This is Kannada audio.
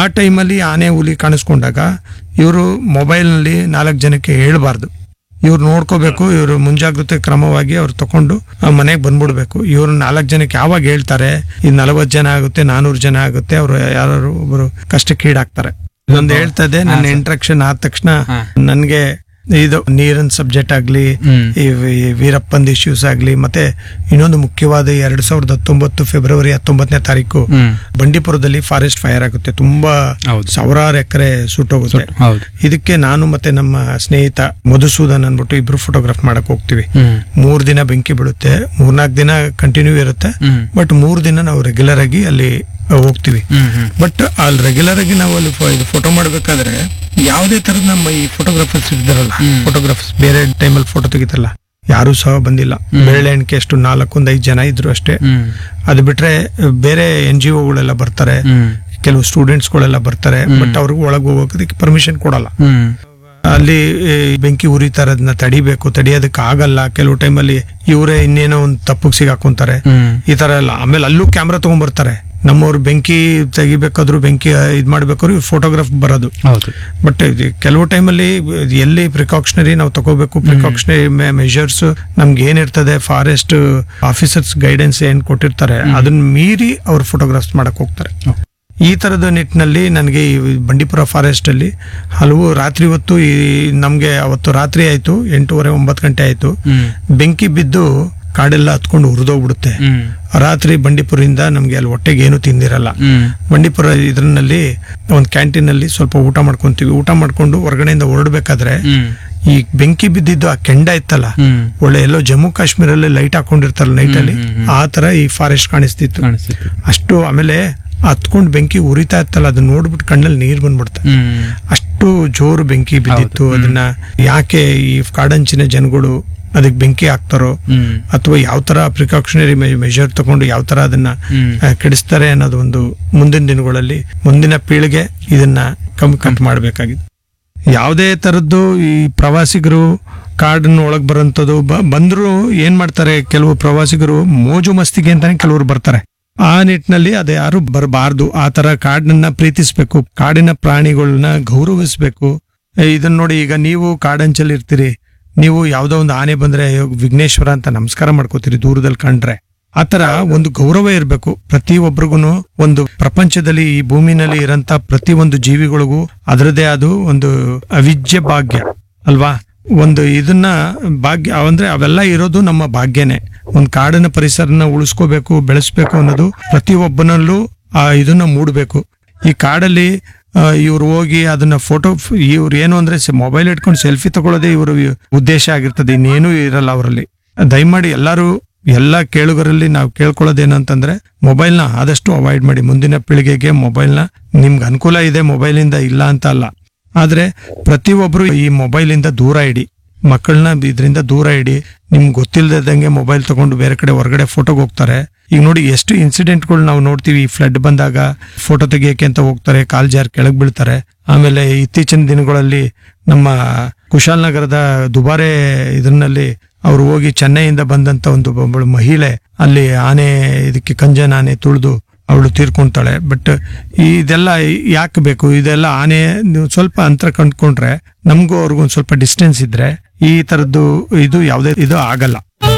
ಟೈಮಲ್ಲಿ ಆನೆ ಹುಲಿ ಕಾಣಿಸ್ಕೊಂಡಾಗ ಇವರು ಮೊಬೈಲ್ನಲ್ಲಿ ನಾಲ್ಕು ಜನಕ್ಕೆ ಹೇಳ್ಬಾರ್ದು ಇವ್ರು ನೋಡ್ಕೋಬೇಕು ಇವರು ಮುಂಜಾಗ್ರತೆ ಕ್ರಮವಾಗಿ ಅವ್ರು ತಕೊಂಡು ಮನೆಗೆ ಬಂದ್ಬಿಡ್ಬೇಕು ಇವ್ರು ನಾಲ್ಕು ಜನಕ್ಕೆ ಯಾವಾಗ ಹೇಳ್ತಾರೆ ಈ ನಲವತ್ತು ಜನ ಆಗುತ್ತೆ ನಾನೂರು ಜನ ಆಗುತ್ತೆ ಅವರು ಯಾರು ಒಬ್ರು ಕಷ್ಟಕ್ಕೀಡಾಗ್ತಾರೆ ಒಂದು ಹೇಳ್ತದೆ ನನ್ನ ಇಂಟ್ರಾಕ್ಷನ್ ಆದ ತಕ್ಷಣ ಹಾ. ನನ್ಗೆ ಇದು ನೀರಿನ ಸಬ್ಜೆಕ್ಟ್ ಆಗ್ಲಿ ಹ್ಮ್. ಈ ವಿ- ವೀರಪ್ಪಂದ್ ಇಶ್ಯೂಸ್ ಆಗ್ಲಿ ಮತ್ತೆ ಇನ್ನೊಂದು ಮುಖ್ಯವಾದ ಎರಡ್ ಸಾವಿರದ ಹತ್ತೊಂಬತ್ತು ಫೆಬ್ರವರಿ ಹತ್ತೊಂಬತ್ತನೇ ತಾರೀಕು ಹ್ಮ್ ಬಂಡೀಪುರದಲ್ಲಿ ಫಾರೆಸ್ಟ್ ಫೈರ್ ಆಗುತ್ತೆ ತುಂಬಾ ಹೌದು. ಸಾವಿರಾರು ಎಕರೆ ಸುಟ್ಟೋಗುತ್ತೆ ಹೌದು ಇದಕ್ಕೆ ನಾನು ಮತ್ತೆ ನಮ್ಮ ಸ್ನೇಹಿತ ಮಧುಸೂದನ್ ಅನ್ಬಿಟ್ಟು ಇಬ್ರು ಫೋಟೋಗ್ರಾಫ್ ಮಾಡಕ್ ಹೋಗ್ತೀವಿ ಹ್ಮ್ ಮೂರ್ ದಿನ ಬೆಂಕಿ ಬೀಳುತ್ತೆ ಮೂರ್ನಾಲ್ಕು ದಿನ ಕಂಟಿನ್ಯೂ ಇರುತ್ತೆ ಹ್ಮ್ ಬಟ್ ಮೂರ್ ದಿನ ನಾವು ರೆಗ್ಯುಲರ್ ಆಗಿ ಅಲ್ಲಿ ಹೋಗ್ತೀವಿ ಹ್ಮ್ ಹ್ಮ್ ಬಟ್ ಅಲ್ಲಿ ರೆಗ್ಯುಲರ್ ಆಗಿ ನಾವು ಅಲ್ಲಿ ಫೋ- ಇದು ಫೋಟೋ ಮಾಡ್ಬೇಕಾದ್ರೆ ಯಾವುದೇ ತರದ ನಮ್ಮ ಈ ಫೋಟೋಗ್ರಾಫರ್ಸ್ ಇದ್ದಾರಲ್ಲ ಹ್ಮ್. ಫೋಟೋಗ್ರಾಫರ್ಸ್ ಬೇರೆ ಟೈಮಲ್ಲಿ ಫೋಟೋ ತೆಗಿತಾರಲ್ಲ ಯಾರು ಸಹ ಬಂದಿಲ್ಲ ಹ್ಮ್. ಬೆರಳೆ ಎಣಿಕೆ ಅಷ್ಟು ನಾಲ್ಕೊಂದ್ ಐದು ಜನ ಇದ್ರು ಅಷ್ಟೇ ಹ್ಮ್ ಅದು ಬಿಟ್ರೆ ಬೇರೆ ಎನ್ ಜಿ ಒಗಳೆಲ್ಲ ಬರ್ತಾರೆ ಹ್ಮ್ ಕೆಲವು ಸ್ಟೂಡೆಂಟ್ಸ್ ಗಳೆಲ್ಲ ಬರ್ತಾರೆ ಹ್ಮ್. ಬಟ್ ಅವ್ರಿಗೆ ಒಳಗೆ ಹೋಗೋದಕ್ಕೆ ಪರ್ಮಿಷನ್ ಕೊಡಲ್ಲ ಹ್ಮ್ ಅಲ್ಲಿ ಈ ಬೆಂಕಿ ಉರಿತಾ ಇರೋದನ್ನ ತಡಿಬೇಕು ತಡಿಯೋದಕ್ಕೆ ಆಗಲ್ಲ ಕೆಲವು ಟೈಮಲ್ಲಿ ಇವರೇ ಇನ್ನೇನೋ ಒಂದು ತಪ್ಪಿಗೆ ಸಿಗಾಕೊಂತಾರೆ ಹ್ಮ್ ಈ ತರ ಎಲ್ಲ ಆಮೇಲೆ ಅಲ್ಲೂ ಕ್ಯಾಮ್ರಾ ತಗೊಂಡ್ಬರ್ತಾರೆ ನಮ್ಮವ್ರು ಬೆಂಕಿ ತೆಗಿಬೇಕಾದ್ರು ಬೆಂಕಿ ಇದ್ ಮಾಡ್ಬೇಕಾದ್ರು ಫೋಟೋಗ್ರಾಫ್ ಬರೋದು ಹೌದು ಬಟ್ ಕೆಲವು ಟೈಮಲ್ಲಿ ಎಲ್ಲಿ ಪ್ರಿಕಾಕ್ಷನರಿ ನಾವು ತಗೋಬೇಕು ಪ್ರಿಕಾಕ್ಷನರಿ ಮೆಷರ್ಸ್ ನಮ್ಗೆ ಏನಿರ್ತದೆ ಫಾರೆಸ್ಟ್ ಆಫೀಸರ್ಸ್ ಗೈಡೆನ್ಸ್ ಏನ್ ಕೊಟ್ಟಿರ್ತಾರೆ ಅದನ್ನ ಮೀರಿ ಅವ್ರು ಫೋಟೋಗ್ರಾಫ್ಸ್ ಮಾಡಕ್ ಹೋಗ್ತಾರೆ ಹ್ಮ್. ಈ ತರದ ನಿಟ್ಟಿನಲ್ಲಿ ನನಗೆ ಈ ಬಂಡೀಪುರ ಫಾರೆಸ್ಟ್ ಅಲ್ಲಿ ಹಲವು ರಾತ್ರಿ ಹೊತ್ತು ಈ ನಮ್ಗೆ ಅವತ್ತು ರಾತ್ರಿ ಆಯ್ತು ಎಂಟೂವರೆ ಒಂಬತ್ತು ಗಂಟೆ ಆಯ್ತು ಹ್ಮ್ ಬೆಂಕಿ ಬಿದ್ದು ಕಾಡೆಲ್ಲ ಹತ್ಕೊಂಡು ಹುರಿದೋಗ್ಬಿಡುತ್ತೆ ಹ್ಮ್ ರಾತ್ರಿ ಬಂಡೀಪುರದಿಂದ ನಮ್ಗೆ ಅಲ್ಲಿ ಹೊಟ್ಟೆಗೆ ಏನು ತಿಂದಿರಲ್ಲ ಹ್ಮ್ ಬಂಡೀಪುರ ಇದ್ರಲ್ಲಿ ಒಂದು ಕ್ಯಾಂಟೀನ್ ಅಲ್ಲಿ ಸ್ವಲ್ಪ ಊಟ ಮಾಡ್ಕೊಂತೀವಿ ಊಟ ಮಾಡ್ಕೊಂಡು ಹೊರಗಡೆಯಿಂದ ಹೊರಡ್ಬೇಕಾದ್ರೆ ಹ್ಮ್ ಈ ಬೆಂಕಿ ಬಿದ್ದಿದ್ದು ಆ ಕೆಂಡ ಇತ್ತಲ್ಲ ಹ್ಮ್ ಒಳ್ಳೆ ಎಲ್ಲೋ ಜಮ್ಮು ಕಾಶ್ಮೀರಲ್ಲಿ ಲೈಟ್ ಹಾಕೊಂಡಿರ್ತಾರಲ್ಲ ನೈಟ್ ಅಲ್ಲಿ ಹ್ಮ್, ಹ್ಮ್, ಹ್ಮ್. ಆ ತರ ಈ ಫಾರೆಸ್ಟ್ ಕಾಣಿಸ್ತಿತ್ತು ಕಾಣಿಸ್ತಿತ್ತು ಅಷ್ಟು ಆಮೇಲೆ ಹತ್ಕೊಂಡು ಬೆಂಕಿ ಉರಿತಾ ಇತ್ತಲ್ಲ ಅದನ್ನ ನೋಡ್ಬಿಟ್ಟು ಕಣ್ಣಲ್ಲಿ ನೀರ್ ಬಂದ್ಬಿಡ್ತಾ ಹ್ಮ್ ಅಷ್ಟು ಜೋರು ಬೆಂಕಿ ಬಿದ್ದಿತ್ತು ಹೌದು, ಹ್ಮ್. ಅದನ್ನ ಯಾಕೆ ಈ ಕಾಡಂಚಿನ ಜನಗಳು ಅದಕ್ಕೆ ಬೆಂಕಿ ಹಾಕ್ತಾರೋ ಹ್ಮ್ ಅಥವಾ ಯಾವ ತರ ಪ್ರಿಕಾಕ್ಷನರಿ ಮೆಷರ್ ತಗೊಂಡು ಯಾವ ತರ ಅದನ್ನ ಹ್ಮ್ ಆ, ಕೆಡಿಸ್ತಾರೆ ಅನ್ನೋದು ಒಂದು ಮುಂದಿನ ದಿನಗಳಲ್ಲಿ ಮುಂದಿನ ಪೀಳಿಗೆ ಇದನ್ನ ಕಮ್ಮಿ ಕಟ್ ಮಾಡಬೇಕಾಗಿದೆ ಯಾವುದೇ ತರದ್ದು ಈ ಪ್ರವಾಸಿಗರು ಕಾಡನ್ನ ಒಳಗ್ ಬರೋಂಥದ್ದು ಬ- ಬಂದ್ರು ಏನ್ ಮಾಡ್ತಾರೆ ಕೆಲವು ಪ್ರವಾಸಿಗರು ಮೋಜು ಮಸ್ತಿಗೆ ಅಂತಾನೆ ಕೆಲವರು ಬರ್ತಾರೆ ಆ ನಿಟ್ಟಿನಲ್ಲಿ ಅದು ಯಾರು ಬರಬಾರ್ದು ಆ ತರ ಕಾಡನ್ನ ಪ್ರೀತಿಸ್ಬೇಕು ಕಾಡಿನ ಪ್ರಾಣಿಗಳನ್ನ ಗೌರವಿಸ್ಬೇಕು ಏ, ಇದನ್ನ ನೋಡಿ ಈಗ ನೀವು ಕಾಡಂಚಲ್ಲಿ ಇರ್ತೀರಿ ನೀವು ಯಾವ್ದೋ ಒಂದು ಆನೆ ಬಂದ್ರೆ ಅಯ್ಯೋ, ವಿಘ್ನೇಶ್ವರ ಅಂತ ನಮಸ್ಕಾರ ಮಾಡ್ಕೋತೀರಿ ದೂರದಲ್ಲಿ ಕಂಡ್ರೆ ಆತರ ಒಂದು ಗೌರವ ಇರಬೇಕು ಪ್ರತಿ ಒಬ್ರಿಗೂ ಒಂದು ಪ್ರಪಂಚದಲ್ಲಿ ಈ ಭೂಮಿನಲ್ಲಿ ಇರಂತ ಪ್ರತಿ ಒಂದು ಜೀವಿಗಳಿಗೂ ಅದರದೇ ಆದ ಒಂದು ಅವಿಜ್ಯ ಭಾಗ್ಯ ಅಲ್ವಾ ಒಂದು ಇದನ್ನ ಭಾಗ್ಯ ಅಂದ್ರೆ ಅವೆಲ್ಲ ಇರೋದು ನಮ್ಮ ಭಾಗ್ಯನೇ ಒಂದು ಕಾಡಿನ ಪರಿಸರನ ಉಳಿಸ್ಕೋಬೇಕು ಬೆಳೆಸ್ಬೇಕು ಅನ್ನೋದು ಪ್ರತಿ ಒಬ್ಬನಲ್ಲೂ ಆ ಇದನ್ನ ಮೂಡಬೇಕು ಈ ಕಾಡಲ್ಲಿ ಇವ್ರು ಹೋಗಿ ಅದನ್ನ ಫೋಟೋ ಇವ್ರು ಏನು ಅಂದ್ರೆ ಮೊಬೈಲ್ ಇಟ್ಕೊಂಡು ಸೆಲ್ಫಿ ತಗೊಳ್ಳೋದೇ ಇವರು ಉದ್ದೇಶ ಆಗಿರ್ತದೆ ಇನ್ನೇನು ಇರಲ್ಲ ಅವರಲ್ಲಿ ದಯಮಾಡಿ ಎಲ್ಲರೂ ಎಲ್ಲ ಕೇಳುಗರಲ್ಲಿ ನಾವು ಕೇಳ್ಕೊಳ್ಳೋದೇನಂತಂದ್ರೆ ಮೊಬೈಲ್ನ ಆದಷ್ಟು ಅವಾಯ್ಡ್ ಮಾಡಿ ಮುಂದಿನ ಪೀಳಿಗೆಗೆ ಮೊಬೈಲ್ನ ನಿಮ್ಗೆ ಅನುಕೂಲ ಇದೆ ಮೊಬೈಲಿಂದ ಇಲ್ಲ ಅಂತ ಅಲ್ಲ ಆದ್ರೆ ಪ್ರತಿಯೊಬ್ರು ಈ ಮೊಬೈಲಿಂದ ದೂರ ಇಡಿ ಮಕ್ಕಳನ್ನ ಇದರಿಂದ ದೂರ ಇಡಿ ನಿಮ್ಗೆ ಗೊತ್ತಿಲ್ಲದಂಗೆ ಮೊಬೈಲ್ ತಗೊಂಡು ಬೇರೆ ಕಡೆ ಹೊರಗಡೆ ಫೋಟೋಗೆ ಹೋಗ್ತಾರೆ ಈಗ ನೋಡಿ ಎಷ್ಟು ಇನ್ಸಿಡೆಂಟ್ಗಳು ನಾವು ನೋಡ್ತೀವಿ ಈ ಫ್ಲಡ್ ಬಂದಾಗ ಫೋಟೋ ತೆಗಿಯಕ್ಕೆ ಅಂತ ಹೋಗ್ತಾರೆ ಕಾಲ್ ಜಾರ್ ಕೆಳಗ್ ಬೀಳ್ತಾರೆ ಆಮೇಲೆ ಇತ್ತೀಚಿನ ದಿನಗಳಲ್ಲಿ ನಮ್ಮ ಕುಶಾಲನಗರದ ದುಬಾರೆ ಇದರಲ್ಲಿ ಅವ್ರು ಹೋಗಿ ಚೆನ್ನೈಯಿಂದ ಬಂದಂತ ಒಂದು ಒಬ್ಬಳು ಮಹಿಳೆ ಅಲ್ಲಿ ಆನೆ ಇದಕ್ಕೆ ಕಂಜನ ಆನೆ ತುಳಿದು ಅವಳು ತೀರ್ಕೊಂತಾಳೆ ಬಟ್ ಇದೆಲ್ಲ ಯಾಕೆ ಬೇಕು ಇದೆಲ್ಲ ಆನೆ ನೀವು ಸ್ವಲ್ಪ ಅಂತರ ಕಂಡ್ಕೊಂಡ್ರೆ ನಮಗೂ ಅವ್ರಿಗೂ ಒಂದ್ ಸ್ವಲ್ಪ ಡಿಸ್ಟೆನ್ಸ್ ಇದ್ರೆ ಈ ತರದ್ದು ಇದು ಯಾವುದೇ ಇದು ಆಗಲ್ಲ